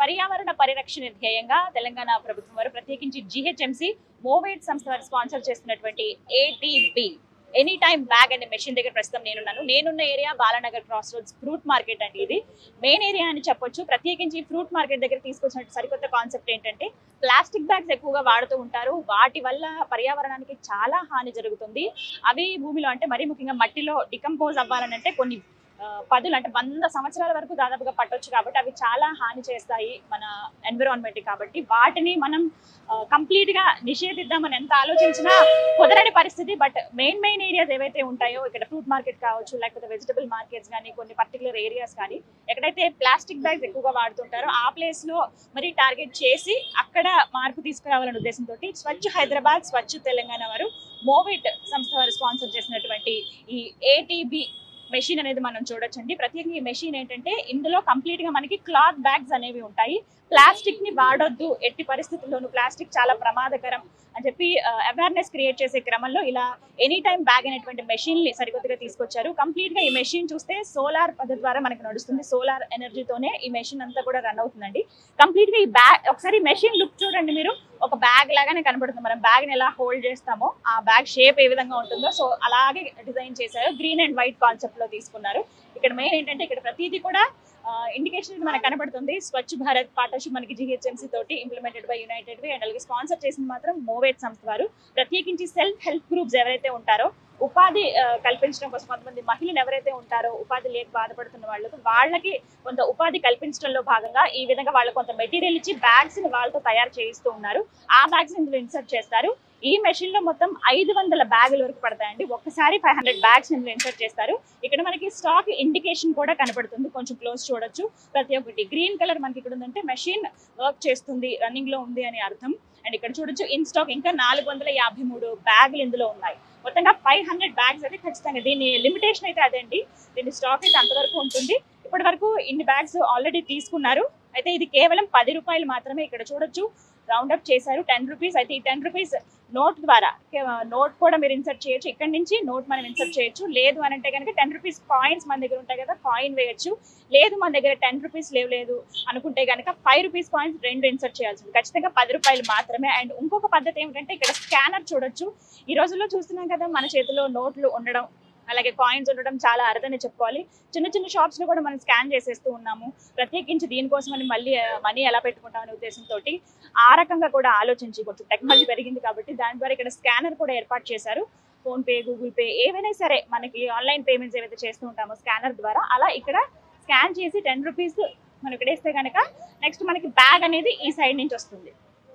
పర్యావరణ పరిరక్షణ ధ్యేయంగా తెలంగాణ ప్రభుత్వం వారు ప్రత్యేకించి జిహెచ్ఎంసి మోవేట్ సంస్థ వారు స్పాన్సర్ చేస్తున్నటువంటి ఏటీబి ఎనీ టైమ్ బ్యాగ్ అనే మెషిన్ దగ్గర ప్రస్తుతం నేనున్నాను నేనున్న area Balanagar cross roads fruit market అండి ఇది మెయిన్ ఏరియా అని చెప్పొచ్చు ప్రత్యేకించి ఫ్రూట్ మార్కెట్ దగ్గర తీసుకొచ్చిన సరికొత్త కాన్సెప్ట్ ఏంటంటే ప్లాస్టిక్ బ్యాగ్స్ ఎక్కువగా వాడుతూ ఉంటారు వాటి వల్ల పర్యావరణానికి చాలా హాని జరుగుతుంది అవి భూమిలో అంటే మరీ ముఖ్యంగా మట్టిలో డికంపోజ్ అవ్వాలని అంటే కొన్ని ఆ, పదులు అంటే వంద సంవత్సరాల వరకు దాదాపుగా పట్టొచ్చు కాబట్టి అవి చాలా హాని చేస్తాయి మన ఎన్విరాన్మెంట్ కాబట్టి వాటిని మనం కంప్లీట్ గా నిషేధిద్దామని ఎంత ఆలోచించినా కుదరని పరిస్థితి బట్ మెయిన్ మెయిన్ ఏరియాస్ ఏవైతే ఉంటాయో ఇక్కడ ఫ్రూట్ మార్కెట్ కావచ్చు లేకపోతే వెజిటబుల్ మార్కెట్స్ కానీ కొన్ని పర్టికులర్ ఏరియాస్ కానీ ఎక్కడైతే ప్లాస్టిక్ బ్యాగ్స్ ఎక్కువగా వాడుతుంటారో ఆ ప్లేస్ లో మరి టార్గెట్ చేసి అక్కడ మార్పు తీసుకురావాలనే ఉద్దేశంతో స్వచ్ఛ హైదరాబాద్ స్వచ్ఛ తెలంగాణ వారు మోవిట్ సంస్థ వారు స్పాన్సర్ చేసినటువంటి ఈ ఏటీబీ మెషిన్ అనేది మనం చూడొచ్చండి ప్రత్యేకంగా ఈ మెషిన్ ఏంటంటే ఇందులో కంప్లీట్ గా మనకి క్లాత్ బ్యాగ్స్ అనేవి ఉంటాయి ప్లాస్టిక్ ని వాడొద్దు ఎట్టి పరిస్థితుల్లోనూ ప్లాస్టిక్ చాలా ప్రమాదకరం అని చెప్పి అవేర్నెస్ క్రియేట్ చేసే క్రమంలో ఇలా ఎనీ టైం బ్యాగ్ అనేటువంటి మెషిన్ ని సరికొత్తగా తీసుకొచ్చారు కంప్లీట్ గా ఈ మెషిన్ చూస్తే సోలార్ పద్ధతి ద్వారా మనకి నడుస్తుంది సోలార్ ఎనర్జీతోనే ఈ మెషిన్ అంతా కూడా రన్ అవుతుందండి కంప్లీట్ గా ఈ బ్యాగ్ ఒకసారి మెషిన్ లుక్ చూడండి మీరు ఒక బ్యాగ్ లాగానే కనబడుతుంది మనం బ్యాగ్ ని ఎలా హోల్డ్ చేస్తామో ఆ బ్యాగ్ షేప్ ఏ విధంగా ఉంటుందో సో అలాగే డిజైన్ చేశారు గ్రీన్ అండ్ వైట్ కాన్సెప్ట్ లో తీసుకున్నారు ఇక్కడ మెయిన్ ఏంటంటే ఇక్కడ ప్రతిదీ కూడా ఇండికేషన్ మనకు కనబడుతుంది స్వచ్ఛ భారత్ పార్ట్నర్షిప్ మనకి జిహెచ్ఎంసీ తోటి implemented by united way and అలాగే స్పాన్సర్ చేసింది మాత్రం మోవేట్ సంస్థ వారు ప్రత్యేకించి సెల్ఫ్ హెల్ప్ గ్రూప్స్ ఎవరైతే ఉంటారో ఉపాధి ఆ, కల్పించడం కోసం కొంతమంది మహిళలు ఎవరైతే ఉంటారో ఉపాధి లేక బాధపడుతున్న వాళ్ళకు వాళ్ళకి కొంత ఉపాధి కల్పించడంలో భాగంగా ఈ విధంగా వాళ్ళకి కొంత మెటీరియల్ ఇచ్చి బ్యాగ్స్ ని వాళ్ళతో తయారు చేయిస్తూ ఉన్నారు ఆ బ్యాగ్స్ ఇందులో ఇన్సర్ట్ చేస్తారు ఈ మెషిన్ లో మొత్తం ఐదు వందల బ్యాగుల వరకు పడతాయండి ఒక్కసారి ఫైవ్ హండ్రెడ్ బ్యాగ్స్ ఇందులో ఇన్సర్ట్ చేస్తారు ఇక్కడ మనకి స్టాక్ ఇండికేషన్ కూడా కనబడుతుంది కొంచెం క్లోజ్ చూడొచ్చు ప్రతి ఒక్కటి గ్రీన్ కలర్ మనకి ఇక్కడ ఉందంటే మెషిన్ వర్క్ చేస్తుంది రన్నింగ్ లో ఉంది అని అర్థం అండ్ ఇక్కడ చూడొచ్చు ఇన్ స్టాక్ ఇంకా నాలుగు వందల యాభై మూడు బ్యాగులు ఇందులో ఉన్నాయి మొత్తంగా ఫైవ్ హండ్రెడ్ బ్యాగ్స్ అయితే ఖచ్చితంగా దీని లిమిటేషన్ అయితే అదండి దీని స్టాక్ అయితే అంతవరకు ఉంటుంది ఇప్పటి వరకు ఇన్ని బ్యాగ్స్ ఆల్రెడీ తీసుకున్నారు అయితే ఇది కేవలం పది రూపాయలు మాత్రమే ఇక్కడ చూడొచ్చు రౌండ్ అప్ చేశారు టెన్ రూపీస్ అయితే ఈ టెన్ రూపీస్ నోట్ ద్వారా నోట్ కూడా మీరు ఇన్సర్ట్ చేయొచ్చు ఇక్కడ నుంచి నోట్ మనం ఇన్సర్ట్ చేయొచ్చు లేదు అని అంటే కనుక టెన్ రూపీస్ కాయిన్స్ మన దగ్గర ఉంటాయి కదా కాయిన్ వేయొచ్చు లేదు మన దగ్గర టెన్ రూపీస్ లేవు లేదు అనుకుంటే కనుక ఫైవ్ రూపీస్ కాయిన్స్ రెండు ఇన్సర్ట్ చేయాల్సి ఉంది ఖచ్చితంగా పది రూపాయలు మాత్రమే అండ్ ఇంకొక పద్ధతి ఏమిటంటే ఇక్కడ స్కానర్ చూడొచ్చు ఈ రోజుల్లో చూస్తున్నాం కదా మన చేతిలో నోట్లు ఉండడం అలాగే కాయిన్స్ ఉండడం చాలా అరుదనే చెప్పుకోవాలి చిన్న చిన్న షాప్స్ లో కూడా మనం స్కాన్ చేసేస్తూ ఉన్నాము ప్రత్యేకించి దీనికోసమని మళ్ళీ మనీ ఎలా పెట్టుకుంటామనే ఉద్దేశంతో ఆ రకంగా కూడా ఆలోచించి కొంచెం టెక్నాలజీ పెరిగింది కాబట్టి దాని ద్వారా ఇక్కడ స్కానర్ కూడా ఏర్పాటు చేశారు ఫోన్ పే గూగుల్ పే ఏవైనా సరే మనకి ఆన్లైన్ పేమెంట్స్ ఏవైతే చేస్తూ ఉంటామో స్కానర్ ద్వారా అలా ఇక్కడ స్కాన్ చేసి టెన్ రూపీస్ మనం ఇక్కడ వేస్తే కనుక నెక్స్ట్ మనకి బ్యాగ్ అనేది ఈ సైడ్ నుంచి వస్తుంది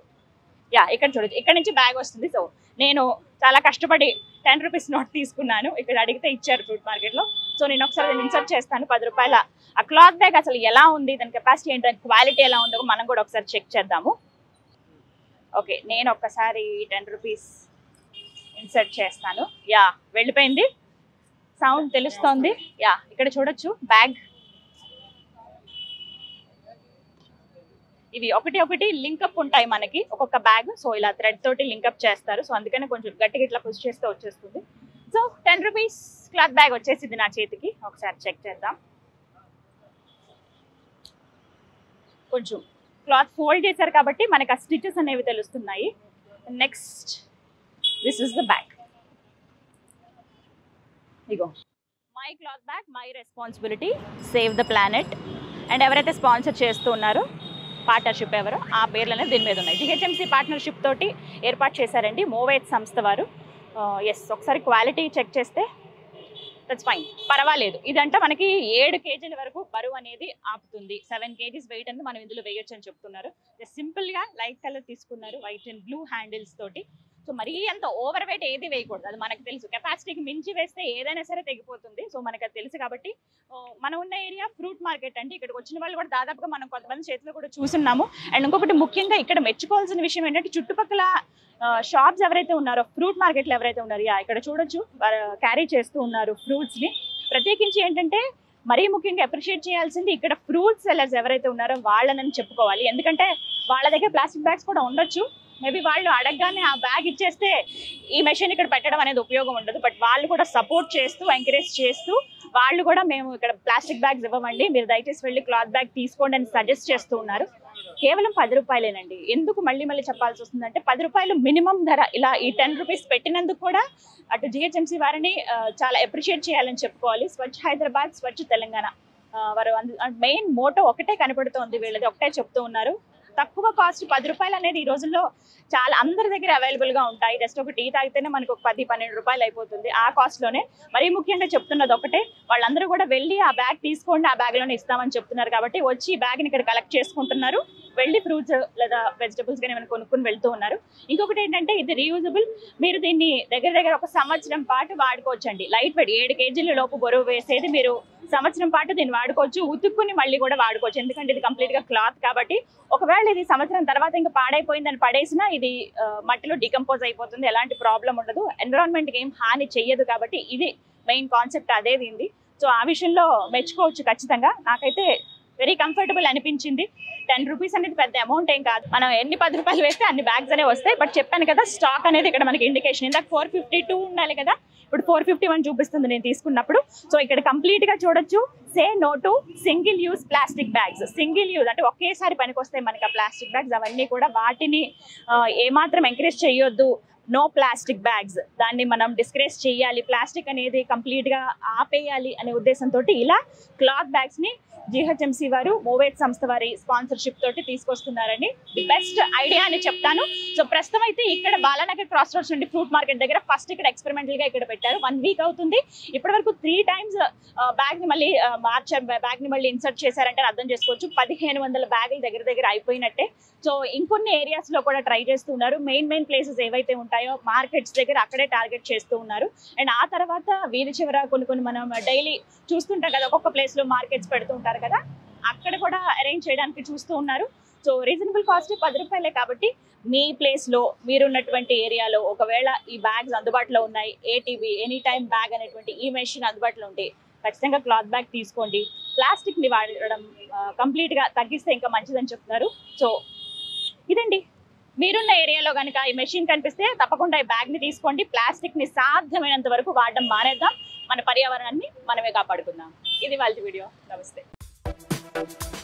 యా ఇక్కడ చూడొచ్చు ఇక్కడ నుంచి బ్యాగ్ వస్తుంది సో నేను చాలా కష్టపడి టెన్ రూపీస్ నోట్ తీసుకున్నాను ఇక్కడ అడిగితే ఇచ్చారు ఫ్రూట్ మార్కెట్ లో సో నేను ఒకసారి నేను ఇన్సర్ట్ చేస్తాను పది రూపాయల ఆ క్లాత్ బ్యాగ్ అసలు ఎలా ఉంది దాని కెపాసిటీ ఏంటి దాని క్వాలిటీ ఎలా ఉందో మనం కూడా ఒకసారి చెక్ చేద్దాము ఓకే నేను ఒక్కసారి టెన్ రూపీస్ ఇన్సర్ట్ చేస్తాను యా వెళ్ళిపోయింది సౌండ్ తెలుస్తోంది యా ఇక్కడ చూడొచ్చు బ్యాగ్ ఇవి ఒకటి ఒకటి లింకప్ ఉంటాయి మనకి ఒక్కొక్క బ్యాగ్ సో ఇలా థ్రెడ్ తోటి లింకప్ చేస్తారు సో అందుకనే కొంచెం గట్టిగా ఇట్లా పుష్ చేస్తే వచ్చేస్తుంది so ten rupees cloth bag వచ్చేసింది నా చేతికి ఒకసారి చెక్ చేద్దాం కొంచెం క్లాత్ ఫోల్డ్ చేశారు కాబట్టి మనకి ఆ స్టిచెస్ అనేవి తెలుస్తున్నాయి next this is the bag ఇగో my cloth bag my responsibility save the planet and ఎవరైతే స్పాన్సర్ చేస్తూ ఉన్నారో పార్ట్నర్షిప్ ఎవరో ఆ పేర్లు అనేది దీని మీద ఉన్నాయి జిహెచ్ఎంసీ పార్ట్నర్షిప్ తోటి ఏర్పాటు చేశారండి మోవేట్ సంస్థ వారు ఎస్ ఒకసారి క్వాలిటీ చెక్ చేస్తే దట్స్ ఫైన్ పర్వాలేదు ఇదంటే మనకి ఏడు కేజీల వరకు బరువు అనేది ఆపుతుంది సెవెన్ కేజీస్ వెయిట్ అనేది మనం ఇందులో వేయొచ్చు అని చెప్తున్నారు సింపుల్ గా లైట్ కలర్ తీసుకున్నారు వైట్ అండ్ బ్లూ హ్యాండిల్స్ తోటి సో మరీ అంత ఓవర్ వెయిట్ ఏది వేయకూడదు అది మనకు తెలుసు కెపాసిటీకి మించి వేస్తే ఏదైనా సరే తెగిపోతుంది సో మనకు అది తెలుసు కాబట్టి ఆ, మనం ఉన్న ఏరియా ఫ్రూట్ మార్కెట్ అండి ఇక్కడికి వచ్చిన వాళ్ళు కూడా దాదాపుగా మనం కొంతమంది చేతిలో కూడా చూస్తున్నాము అండ్ ఇంకొకటి ముఖ్యంగా ఇక్కడ మెచ్చుకోవాల్సిన విషయం ఏంటంటే చుట్టుపక్కల షాప్స్ ఎవరైతే ఉన్నారో ఫ్రూట్ మార్కెట్లు ఎవరైతే ఉన్నారో యా ఇక్కడ చూడొచ్చు క్యారీ చేస్తూ ఉన్నారు ఫ్రూట్స్ ని ప్రత్యేకించి ఏంటంటే మరీ ముఖ్యంగా అప్రిషియేట్ చేయాల్సింది ఇక్కడ ఫ్రూట్ సెల్లర్స్ ఎవరైతే ఉన్నారో వాళ్ళని చెప్పుకోవాలి ఎందుకంటే వాళ్ళ దగ్గర ప్లాస్టిక్ బ్యాగ్స్ కూడా ఉండొచ్చు మేబీ వాళ్ళు అడగగానే ఆ బ్యాగ్ ఇచ్చేస్తే ఈ మెషిన్ ఇక్కడ పెట్టడం అనేది ఉపయోగం ఉండదు బట్ వాళ్ళు కూడా సపోర్ట్ చేస్తూ ఎంకరేజ్ చేస్తూ వాళ్ళు కూడా మేము ఇక్కడ ప్లాస్టిక్ బ్యాగ్స్ ఇవ్వమండి మీరు దయచేసి వెళ్ళి క్లాత్ బ్యాగ్ తీసుకోండి అని సజెస్ట్ చేస్తూ ఉన్నారు కేవలం పది రూపాయలేనండి ఎందుకు మళ్ళీ మళ్ళీ చెప్పాల్సి వస్తుందంటే పది రూపాయలు మినిమం ధర ఇలా ఈ టెన్ రూపీస్ పెట్టినందుకు కూడా అటు జిహెచ్ఎంసీ వారిని ఆ, చాలా అప్రిషియేట్ చేయాలని చెప్పుకోవాలి స్వచ్ఛ హైదరాబాద్ స్వచ్ఛ తెలంగాణ ఆ, వారు మెయిన్ మోటో ఒకటే కనపడుతోంది వీళ్ళది ఒకటే చెప్తూ ఉన్నారు తక్కువ కాస్ట్ పది రూపాయలు అనేది ఈ రోజుల్లో చాలా అందరి దగ్గర అవైలబుల్ గా ఉంటాయి జస్ట్ ఒక టీ తాగితేనే మనకు ఒక పది పన్నెండు రూపాయలు అయిపోతుంది ఆ కాస్ట్ లోనే మరీ ముఖ్యంగా చెప్తున్నది ఒకటే వాళ్ళందరూ కూడా వెళ్ళి ఆ బ్యాగ్ తీసుకోండి ఆ బ్యాగ్ లోనే ఇస్తామని చెప్తున్నారు కాబట్టి వచ్చి ఈ బ్యాగ్ ని ఇక్కడ కలెక్ట్ చేసుకుంటున్నారు వెళ్ళి ఫ్రూట్స్ లేదా వెజిటబుల్స్ కానీ ఏమైనా కొనుక్కొని వెళ్తూ ఉన్నారు ఇంకొకటి ఏంటంటే ఇది రీయూజబుల్ మీరు దీన్ని దగ్గర దగ్గర ఒక సంవత్సరం పాటు వాడుకోవచ్చండి లైట్ వెయిట్ ఏడు కేజీల లోపు బరువు వేసేది మీరు సంవత్సరం పాటు దీన్ని వాడుకోవచ్చు ఉతుక్కుని మళ్ళీ కూడా వాడుకోవచ్చు ఎందుకంటే ఇది కంప్లీట్ గా క్లాత్ కాబట్టి ఒకవేళ ఇది సంవత్సరం తర్వాత ఇంకా పాడైపోయిందని పడేసినా ఇది ఆ, మట్టిలో డికంపోజ్ అయిపోతుంది ఎలాంటి ప్రాబ్లం ఉండదు ఎన్విరాన్మెంట్ కి ఏం హాని చెయ్యదు కాబట్టి ఇది మెయిన్ కాన్సెప్ట్ అదే దీనిది సో ఆ విషయంలో మెచ్చుకోవచ్చు ఖచ్చితంగా నాకైతే వెరీ కంఫర్టబుల్ అనిపించింది టెన్ రూపీస్ అనేది పెద్ద అమౌంట్ ఏం కాదు మనం ఎన్ని పది రూపాయలు వేస్తే అన్ని బ్యాగ్స్ అనేవి వస్తాయి బట్ చెప్పాను కదా స్టాక్ అనేది ఇక్కడ మనకి ఇండికేషన్ ఇందాక ఫోర్ ఫిఫ్టీ టూ ఉండాలి కదా ఇప్పుడు ఫోర్ ఫిఫ్టీ వన్ చూపిస్తుంది నేను తీసుకున్నప్పుడు సో ఇక్కడ కంప్లీట్ గా చూడొచ్చు say no to single use plastic bags single use అంటే ఒకేసారి పనికొస్తాయి మనకి ఆ ప్లాస్టిక్ బ్యాగ్స్ అవన్నీ కూడా వాటిని ఆ, ఏమాత్రం ఎంకరేజ్ చేయొద్దు నో ప్లాస్టిక్ బ్యాగ్స్ దాన్ని మనం డిస్కరేజ్ చేయాలి ప్లాస్టిక్ అనేది కంప్లీట్ గా ఆపేయాలి అనే ఉద్దేశంతో ఇలా క్లాత్ బ్యాగ్స్ ని జిహెచ్ఎంసీ వారు మోవేట్ సంస్థ వారి స్పాన్సర్షిప్ తోటి తీసుకొస్తున్నారండి ది బెస్ట్ ఐడియా అని చెప్తాను సో ప్రస్తుతం అయితే ఇక్కడ బాలానగర్ క్రాస్ రోడ్స్ నుండి ఫ్రూట్ మార్కెట్ దగ్గర ఫస్ట్ ఇక్కడ ఎక్స్పెరిమెంటల్ గా ఇక్కడ పెట్టారు వన్ వీక్ అవుతుంది ఇప్పటి వరకు త్రీ టైమ్స్ బ్యాగ్ ని మళ్ళీ ఆ, మార్చారు బ్యాగ్ ని మళ్ళీ ఇన్సర్ట్ చేశారంటే అర్థం చేసుకోవచ్చు పదిహేను వందల బ్యాగులు దగ్గర దగ్గర అయిపోయినట్టే సో ఇంకొన్ని ఏరియాస్ లో కూడా ట్రై చేస్తూ ఉన్నారు మెయిన్ మెయిన్ ప్లేసెస్ ఏవైతే ఉంటాయో మార్కెట్స్ దగ్గర అక్కడే టార్గెట్ చేస్తూ ఉన్నారు అండ్ ఆ తర్వాత వీధి చివర కొన్ని కొన్ని మనం డైలీ చూస్తుంటాం కదా ఒక్కొక్క ప్లేస్ లో మార్కెట్స్ పెడుతూ ఉంటారు కదా అక్కడ కూడా అరేంజ్ చేయడానికి చూస్తూ ఉన్నారు సో రీజనబుల్ కాస్ట్ పది రూపాయలే కాబట్టి మీ ప్లేస్ లో మీరున్నటువంటి ఏరియాలో ఒకవేళ ఈ బ్యాగ్స్ అందుబాటులో ఉన్నాయి ఏటీవీ ఎనీ టైం బ్యాగ్ అనేటువంటి ఈ మెషిన్ అందుబాటులో ఉంటే ఖచ్చితంగా క్లాత్ బ్యాగ్ తీసుకోండి ప్లాస్టిక్ ని వాడడం కంప్లీట్ గా తగ్గిస్తే ఇంకా మంచిదని చెప్తున్నారు సో ఇదండి మీరున్న ఏరియాలో కనుక ఈ మెషిన్ కనిపిస్తే తప్పకుండా ఈ బ్యాగ్ ని తీసుకోండి ప్లాస్టిక్ ని సాధ్యమైనంత వరకు వాడడం మానేద్దాం మన పర్యావరణాన్ని మనమే కాపాడుకుందాం ఇది వాళ్ళ వీడియో నమస్తే